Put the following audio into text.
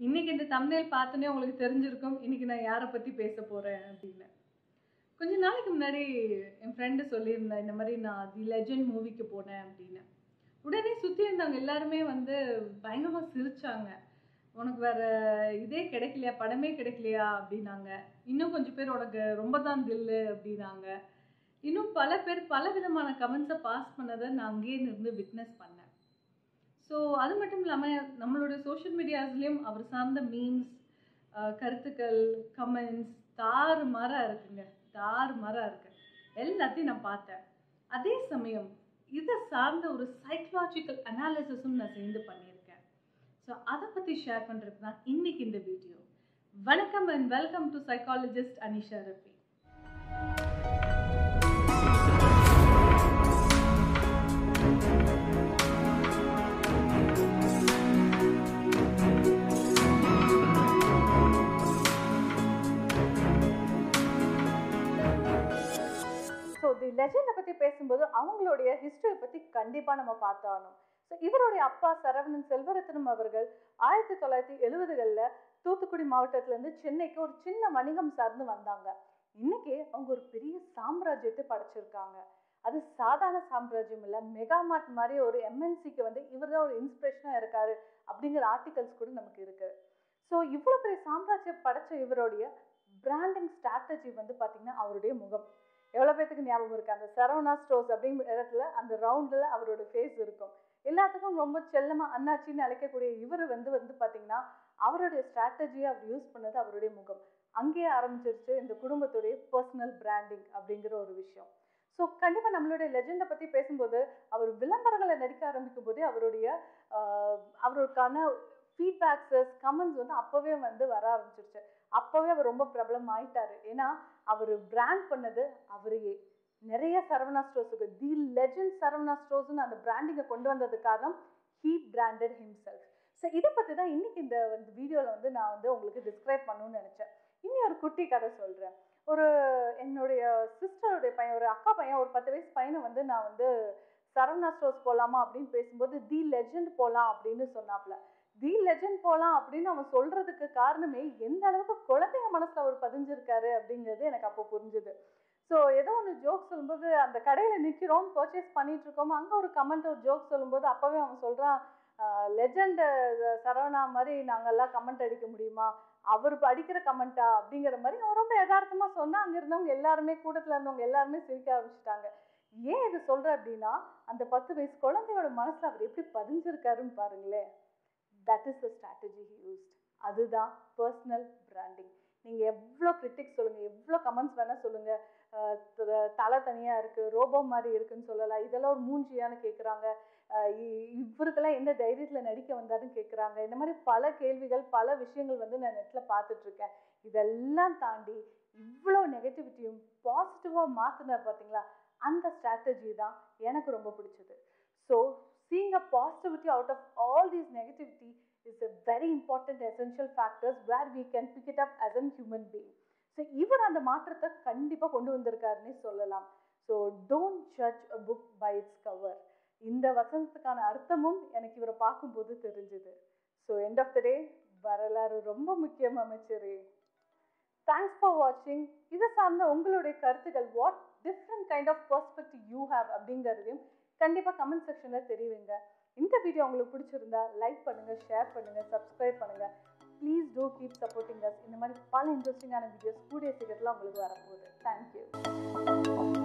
இன்னைக்கு இந்த தம்ப்நெயில் பார்த்தோன்னே உங்களுக்கு தெரிஞ்சிருக்கும் இன்னைக்கு நான் யாரை பற்றி பேச போகிறேன் அப்படின்னு கொஞ்ச நாளைக்கு முன்னாடி என் ஃப்ரெண்டு சொல்லியிருந்தேன் இந்த மாதிரி நான் தி லெஜெண்ட் மூவிக்கு போனேன் அப்படின்னு உடனே சுற்றி இருந்தவங்க எல்லாருமே வந்து பயங்கரமாக சிரிச்சாங்க உனக்கு வேற இதே கிடைக்கலையா படமே கிடைக்கலையா அப்படின்னாங்க இன்னும் கொஞ்சம் பேர் உனக்கு ரொம்ப தான் தில்லு அப்படின்னாங்க இன்னும் பல பேர் பல விதமான கமெண்ட்ஸை பாஸ் பண்ணதை நான் அங்கேயே இருந்து விட்னஸ் பண்ணேன் ஸோ அது மட்டும் இல்லாமல் நம்மளோட சோஷியல் மீடியாஸ்லேயும் அவர் சார்ந்த மீம்ஸ் கருத்துக்கள் கமெண்ட்ஸ் தாறு மாறாக இருக்குங்க தாறு மாறாக இருக்கு எல்லாத்தையும் நான் பார்த்தேன் அதே சமயம் இதை சார்ந்த ஒரு சைக்கலாஜிக்கல் அனாலிசிஸும் நான் சேர்ந்து பண்ணியிருக்கேன் ஸோ அதை பற்றி ஷேர் பண்ணுறது தான் இன்னைக்கு இந்த வீடியோ வணக்கம் and welcome to psychologist Anisha Rafi so the லெஜெண்டை பற்றி பேசும்போது அவங்களுடைய ஹிஸ்டரியை பற்றி கண்டிப்பாக நம்ம பார்த்தாகணும் ஸோ இவருடைய அப்பா சரவணன் செல்வரத்னம் அவர்கள் ஆயிரத்தி தொள்ளாயிரத்தி எழுபதுகளில் தூத்துக்குடி மாவட்டத்திலேருந்து சென்னைக்கு ஒரு சின்ன வணிகம் சார்ந்து வந்தாங்க இன்னைக்கு அவங்க ஒரு பெரிய சாம்ராஜ்யத்தை படைச்சிருக்காங்க அது சாதாரண சாம்ராஜ்யம் இல்லை மெகாமார்ட் மாதிரி ஒரு எம்என்சிக்கு வந்து இவர் தான் ஒரு இன்ஸ்பிரேஷனாக இருக்காரு அப்படிங்கிற ஆர்டிகல்ஸ் கூட நமக்கு இருக்கு ஸோ இவ்வளோ பெரிய சாம்ராஜ்யம் படைச்ச இவருடைய பிராண்டிங் ஸ்ட்ராட்டஜி வந்து பார்த்தீங்கன்னா அவருடைய முகம் எவ்வளோ பேத்துக்கு ஞாபகம் இருக்கு அந்த சரவணா ஸ்டோர்ஸ் அப்படிங்கிற இடத்துல அந்த ரவுண்டில் அவரோட ஃபேஸ் இருக்கும் எல்லாத்துக்கும் ரொம்ப செல்லமாக அண்ணாச்சின்னு அழைக்கக்கூடிய இவர் வந்து வந்து பார்த்தீங்கன்னா அவருடைய ஸ்ட்ராட்டஜியை அவர் யூஸ் பண்ணது அவருடைய முகம் அங்கேயே ஆரம்பிச்சிருச்சு இந்த குடும்பத்துடைய பர்சனல் பிராண்டிங் அப்படிங்கிற ஒரு விஷயம் ஸோ கண்டிப்பாக நம்மளுடைய லெஜெண்டை பற்றி பேசும்போது அவர் விளம்பரங்களை நடிக்க ஆரம்பிக்கும் போதே அவருடைய அவருக்கான ஃபீட்பேக்ஸஸ் கமெண்ட்ஸ் வந்து அப்போவே வந்து வர ஆரம்பிச்சிருச்சு அப்போவே அவர் ரொம்ப பிரபலம் ஆயிட்டாரு ஏன்னா அவர் பிராண்ட் பண்ணது அவரையே நிறைய சரவணா ஸ்டோர்ஸுக்கு தி லெஜண்ட் சரவணா ஸ்டோர்ஸ்னு அந்த பிராண்டிங்கை கொண்டு வந்தது காரணம் ஹீ பிராண்டட் ஹிம்செல்ஃப் ஸோ இதை பற்றி தான் இன்னைக்கு இந்த வந்து வீடியோவில் வந்து நான் வந்து உங்களுக்கு டிஸ்கிரைப் பண்ணணும்னு நினச்சேன் இனி ஒரு குட்டி கதை சொல்கிறேன் ஒரு என்னுடைய சிஸ்டருடைய பையன் ஒரு அக்கா பையன் ஒரு பத்து வயசு பையனை வந்து நான் வந்து சரவணா ஸ்டோர்ஸ் போகலாமா அப்படின்னு பேசும்போது தி லெஜண்ட் போகலாம் அப்படின்னு சொன்னாப்ல தி லெஜண்ட் போகலாம் அப்படின்னு அவன் சொல்றதுக்கு காரணமே எந்த அளவுக்கு குழந்தைங்க மனசுல அவர் பதிஞ்சிருக்காரு அப்படிங்கிறது எனக்கு அப்போ புரிஞ்சுது ஸோ ஏதோ ஒன்று ஜோக் சொல்லும்போது அந்த கடையில் நிற்கிறோம் பர்ச்சேஸ் பண்ணிட்டு இருக்கோம் அங்கே ஒரு கமெண்ட் ஒரு ஜோக் சொல்லும்போது அப்போவே அவன் சொல்கிறான் லெஜண்ட் சரவணா மாதிரி நாங்கள்லாம் கமெண்ட் அடிக்க முடியுமா அவர் அடிக்கிற கமெண்ட்டா அப்படிங்கிற மாதிரி அவன் ரொம்ப யதார்த்தமாக சொன்னால் அங்கே இருந்தவங்க எல்லாருமே கூட்டத்தில் இருந்தவங்க எல்லாருமே சிரிக்க ஆரம்பிச்சிட்டாங்க ஏன் இது சொல்கிற அப்படின்னா அந்த பத்து வயசு குழந்தையோட மனசில் அவர் எப்படி பதிஞ்சிருக்காருன்னு பாருங்களேன் that is the strategy he used அதுதான் பர்சனல் பிராண்டிங் நீங்கள் எவ்வளோ கிரிட்டிக்ஸ் சொல்லுங்கள் எவ்வளோ கமெண்ட்ஸ் வேணால் சொல்லுங்கள் தலை தனியாக இருக்குது ரோபோ மாதிரி இருக்குன்னு சொல்லலாம் இதெல்லாம் ஒரு மூஞ்சியான்னு கேட்குறாங்க இவருக்கெல்லாம் எந்த தைரியத்தில் நடிக்க வந்தாருன்னு கேட்குறாங்க இந்த மாதிரி பல கேள்விகள் பல விஷயங்கள் வந்து நான் நெட்டில் பார்த்துட்ருக்கேன் இதெல்லாம் தாண்டி இவ்வளோ நெகட்டிவிட்டியும் பாசிட்டிவாக மாற்றினார் பார்த்தீங்களா அந்த ஸ்ட்ராட்டஜி தான் எனக்கு ரொம்ப பிடிச்சது so seeing a positivity out of all these negativity is a very important essential factors where we can pick it up as a human being so இவர் அந்த மாற்றத்தை கண்டிப்பாக கொண்டு வந்திருக்காருன்னே சொல்லலாம் so don't judge a book by its cover இந்த வசனத்துக்கான அர்த்தமும் எனக்கு இவரை பார்க்கும்போது தெரிஞ்சுது so end of the day வரலாறு ரொம்ப முக்கியம் அமைச்சரே தேங்க்ஸ் ஃபார் வாட்சிங் இதை சார்ந்த உங்களுடைய கருத்துக்கள் what different kind of perspective you have அப்படிங்கிறதையும் கண்டிப்பாக கமெண்ட் செக்ஷனில் தெரிவிங்க இந்த வீடியோ உங்களுக்கு பிடிச்சிருந்தா லைக் பண்ணுங்கள் ஷேர் பண்ணுங்கள் சப்ஸ்கிரைப் பண்ணுங்கள் please do keep supporting us இந்த மாதிரி பல இன்ட்ரெஸ்டிங்கான வீடியோஸ் கூடிய சீக்கிரத்தில் உங்களுக்கு வரப்போகுது தேங்க்யூ